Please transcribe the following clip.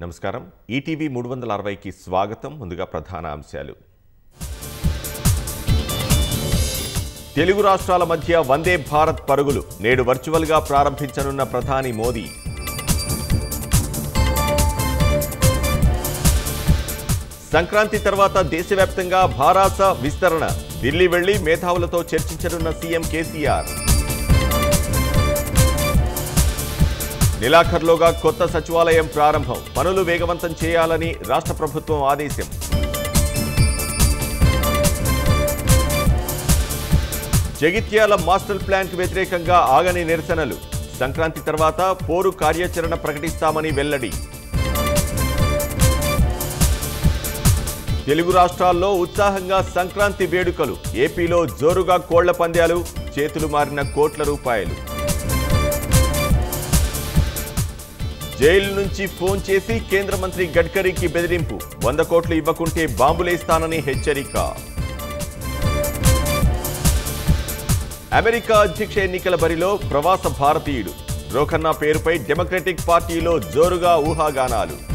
నమస్కారం ఈటీవీ మూడు వందల అరవైకి స్వాగతం ముందుగా ప్రధాన అంశాలు తెలుగు రాష్ట్రాల మధ్య వందే భారత్ పరుగులు నేడు వర్చువల్గా ప్రారంభించనున్న ప్రధాని మోదీ సంక్రాంతి తర్వాత దేశవ్యాప్తంగా భారాస విస్తరణ ఢిల్లీ వెళ్లి మేధావులతో చర్చించనున్న సీఎం కేసీఆర్ నెలాఖర్లోగా కొత్త సచివాలయం ప్రారంభం పనులు వేగవంతం చేయాలని రాష్ట్ర ప్రభుత్వం ఆదేశం జగిత్యాల మాస్టర్ ప్లాంట్ వ్యతిరేకంగా ఆగని నిరసనలు సంక్రాంతి తర్వాత పోరు కార్యాచరణ ప్రకటిస్తామని వెల్లడి తెలుగు రాష్ట్రాల్లో ఉత్సాహంగా సంక్రాంతి వేడుకలు ఏపీలో జోరుగా కోళ్ల పంద్యాలు చేతులు మారిన కోట్ల రూపాయలు జైలు నుంచి ఫోన్ చేసి కేంద్ర మంత్రి గడ్కరీకి బెదిరింపు వంద కోట్లు ఇవ్వకుంటే బాంబులేస్తానని హెచ్చరిక అమెరికా అధ్యక్ష ఎన్నికల బరిలో ప్రవాస భారతీయుడు రోఖన్నా పేరుపై డెమోక్రటిక్ పార్టీలో జోరుగా ఊహాగానాలు